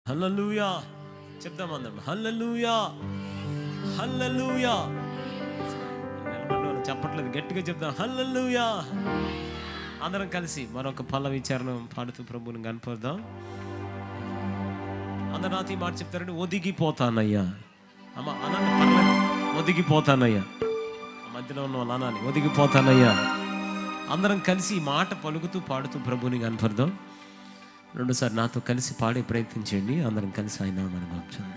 హల్లెలూయా చెప్దాం అందరం హల్లెలూయా హల్లెలూయా నిలబడిన వాళ్ళు చెప్పట్లేదు గట్టిగా చెప్దాం హల్లెలూయా అందరం కలిసి మరొక పల్లవి చరణం పాడుతూ ప్రభుని కనపడదాం అందరు నాతో ఈ మాట చెప్తారండి ఒదిగిపోతానయ్యా అమ్మ అనండి పర్లేదు ఒదిగిపోతానయ్యా ఆ మధ్యలో ఉన్న వాళ్ళు అనాలి ఒదిగిపోతానయ్యా అందరం కలిసి ఈ మాట పలుకుతూ పాడుతూ ప్రభుని కనపడదాం రెండోసారి నాతో కలిసి పాడే ప్రయత్నం చేయండి అందరం కలిసి ఆయన మనం మార్చండి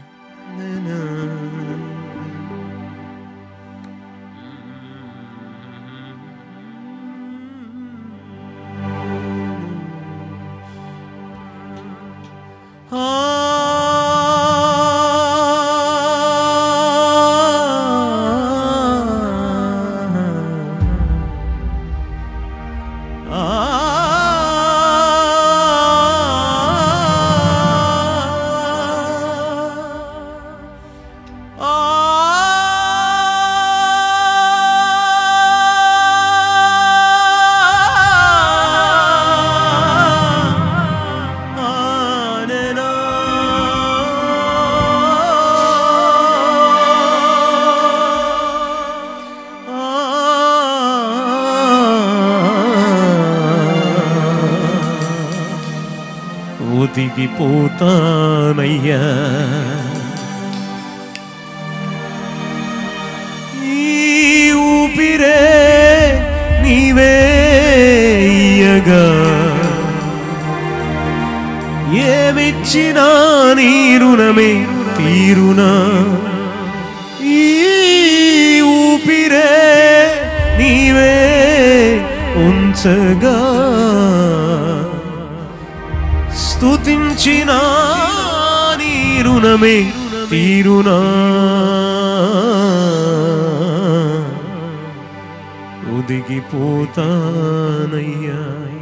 ఒదిగిపోతానయ్యా ఈ ఊపిరే నీవే ఇయ్యగా ఏమిచ్చినా నీ రుణమే తీరునా ఈ ఊపిరే నీవే ఉంచగా స్తుతించిన నీ రుణమే తీరునా ఒదిగిపోతానయ్యా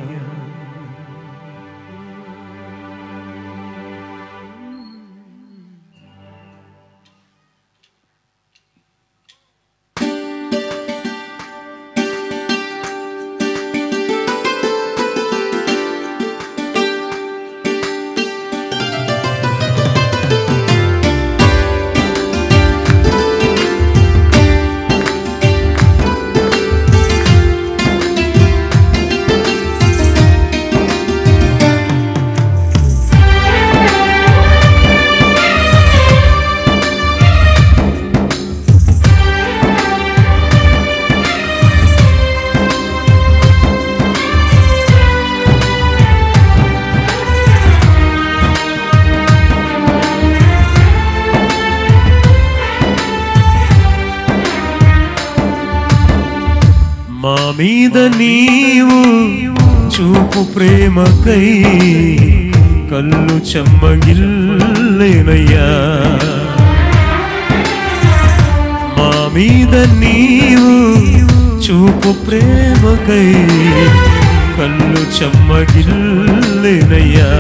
మా మీద నీవు చూపు ప్రేమకై కళ్ళు చెమ్మగిల్లేనయ్యా మా మీద నీవు చూపు ప్రేమకై కళ్ళు చెమ్మగిల్లేనయ్యా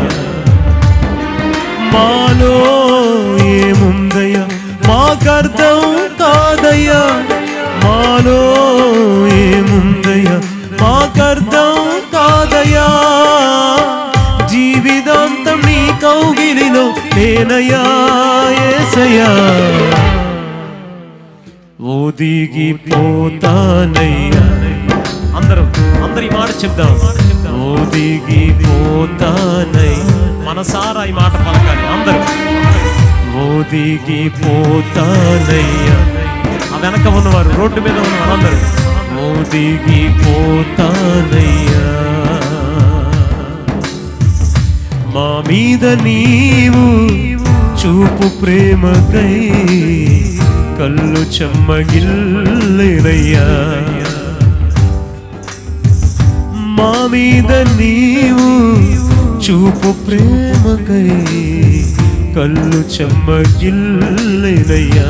మాలో ఏముందయ్యా మాకర్థం కాదయ్యా మాలో ఏముందయ్యా మాకర్థం కాదయ్యా జీవితాంతం నీ కౌగిలిలో నేనయ్యా ఏసయ్యా ఓదిగిపోతానయ్యా అందరం అందరు ఈ మాట చెప్దాం ఓదిగిపోతానై మనసారా ఈ మాట పలకాలి అందరూ ఓదిగిపోతానయ్యా ఆ వెనక ఉన్నవారు రోడ్డు మీద ఉన్నవారు అందరూ ఓదిగిపోతానయ్యా మా మీద నీవు చూపు ప్రేమకై కళ్ళు చెమ్మగిల్లేనయ్యా మా మీద నీవు చూపు ప్రేమకై కళ్ళు చెమ్మగిల్లేనయ్యా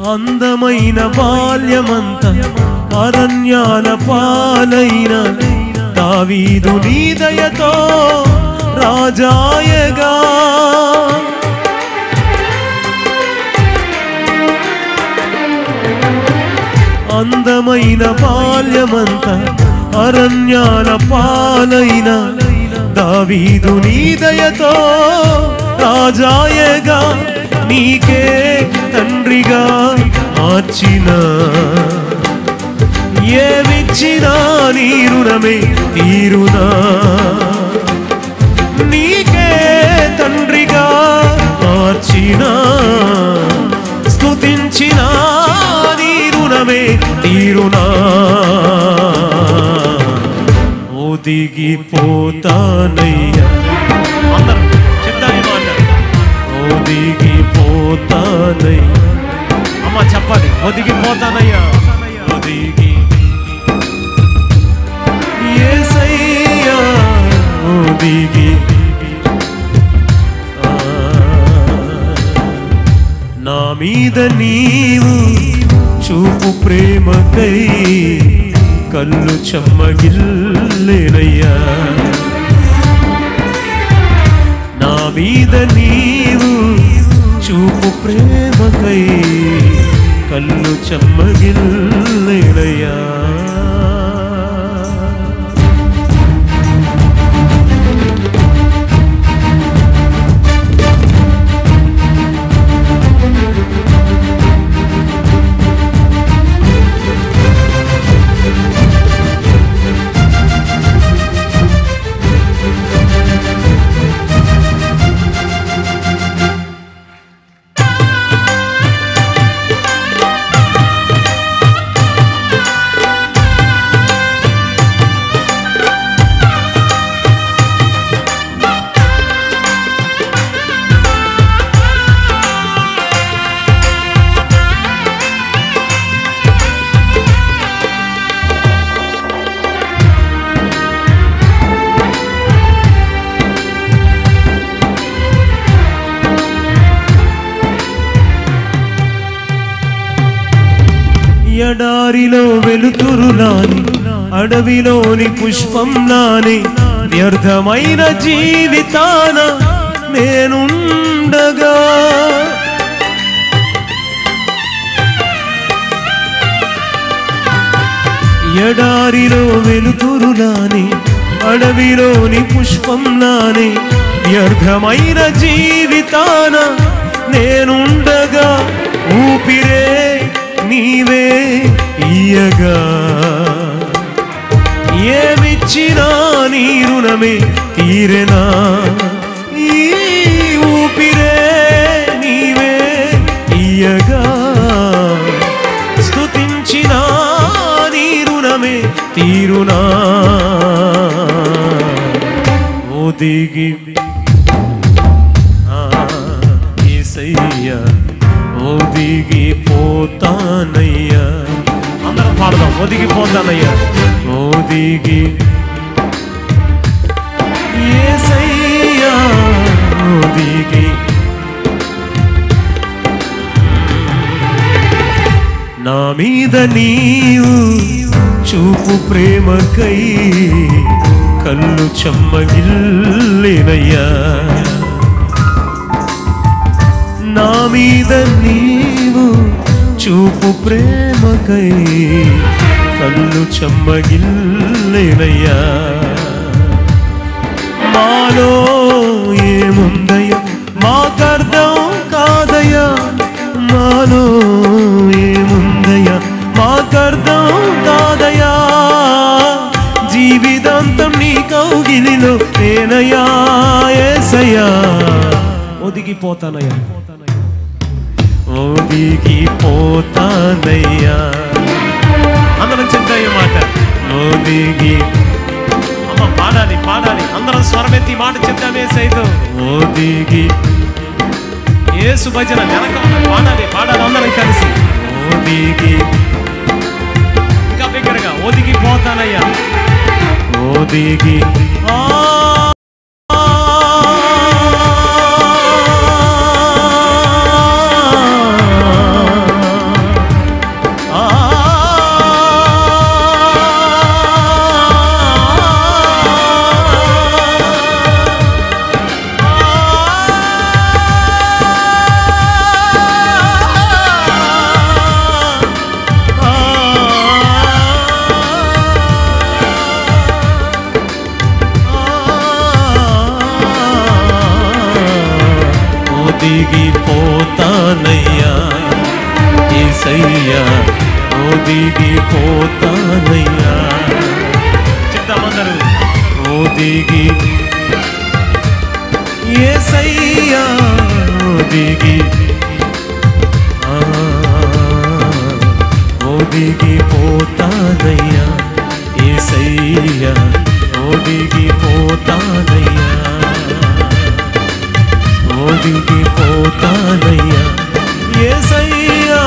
అందమైన బాల్యమంత అరణ్యాల పాలైన దావీదు నీ దయతో రాజాయగా అందమైన బాల్యమంత అరణ్యాల పాలైన దావీదు నీ దయతో రాజాయగా నీకే తండ్రిగా మార్చిన ఏమిచ్చినా నీ రుణమే తీరునా నీకే తండ్రిగా మార్చిన స్తుతించిన నీ రుణమే తీరునా ఒదిగిపోతానయ్యా అందరం చెప్తానే మాట ఒదిగిపోతానయ్యా అమ్మ చెప్పాలి ఒదిగిపోతానయ్యా ఒదిగి యేసయ్యా ఒదిగి ఆ, నా మీద నీవు చూపు ప్రేమకై కళ్ళు చెమ్మగిల్లేనయ్యా నా మీద నీవు చూపు ప్రేమకై కళ్ళు చెమ్మగిల్లేనయ్యా ఎడారిలో వెలుతురులాని అడవిలోని పుష్పంలాని వ్యర్థమైన జీవితాన నేనుండగా ఎడారిలో వెలుతురులాని అడవిలోని పుష్పంలాని వ్యర్థమైన జీవితాన నేనుండగా ఊపిరే నీవే ఇయ్యగా ఏమిచ్చినా నీ రుణమే తీరెనా ఈ ఊపిరే నీవే ఇయ్యగా స్తుతించిన నీ రుణమే తీరునా ఒదిగి ఆ, యేసయ్యా ఒదిగిపోతానయ్యా అందరం పాడదాం ఒదిగిపోతానయ్యా ఒదిగి యేసయ్యా ఒదిగి నా మీద నీవు చూపు ప్రేమకై కళ్ళు చెమ్మగిల్లేనయ్యా నా మీద నీవు చూపు ప్రేమకై కళ్ళు చెమ్మగిల్లేనయ్యా మాలో ఏముందయ్యా మాకర్థం కాదయ్యా మాలో ఏముందయ్యా మాకర్థం కాదయ్యా జీవితాంతం నీ కౌగిలిలో నేనయ్యా ఏసయ్యా ఒదిగిపోతానయ్యా ఒదిగిపోతానయ్యా అందరం చెప్తాయి మాట ఒదిగి అమ్మ పాడాలి పాడాలి అందరం స్వరమెత్తి మాట చెప్తామే సైతం ఒదిగి ఏసు భజన వెనక ఉన్నది. పాడాలి పాడాలి అందరం కలిసి ఒదిగి ఇంకా బిగ్గరగా ఒదిగిపోతానయ్యా ఒదిగి ఆ ఏసయ్యా ఒదిగిపోతానయ్యా చెప్తామందరూ ఒదిగి ఏసయ్యా ఒదిగి ఆ, ఒదిగిపోతానయ్యా ఏసయ్యా ఒదిగిపోతానయ్యా ఒదిగిపోతానయ్యా ఏసయ్యా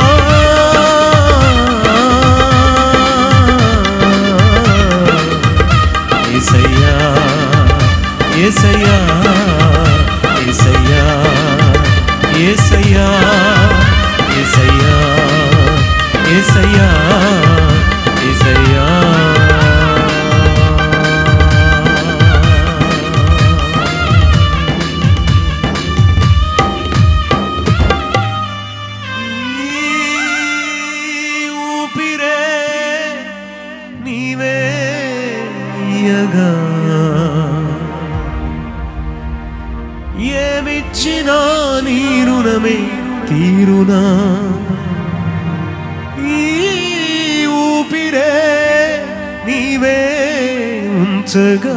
ఏసయ్యా ఏసయ్యా ఏసయ్యా ఏసయ్యా ఏసయ్యా ఏసయ్యా ఏసయ్యా నీ ఊపిరే నీవే ఇయ్యగా ఏమిచ్చినా నీ రుణమే తీరునా ఈ ఊపిరే నీవే ఉంచగా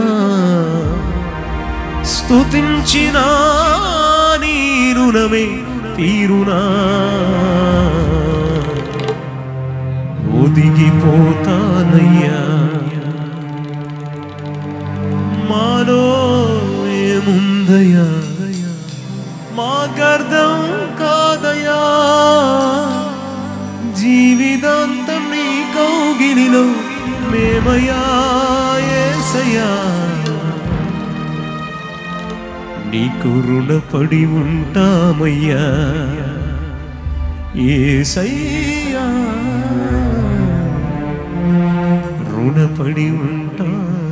స్తుతించిన నీ రుణమే తీరునా ఒదిగిపోతానయ్యా మాలో ఏముందయ్యా మాకర్థం కాదయ్యా జీవితాంతం నీ కౌగిలిలో మేమయ్యా ఏసయ్యా నీకు రుణపడి ఉంటామయ్యా ఏసయ్యా రుణపడి ఉంటా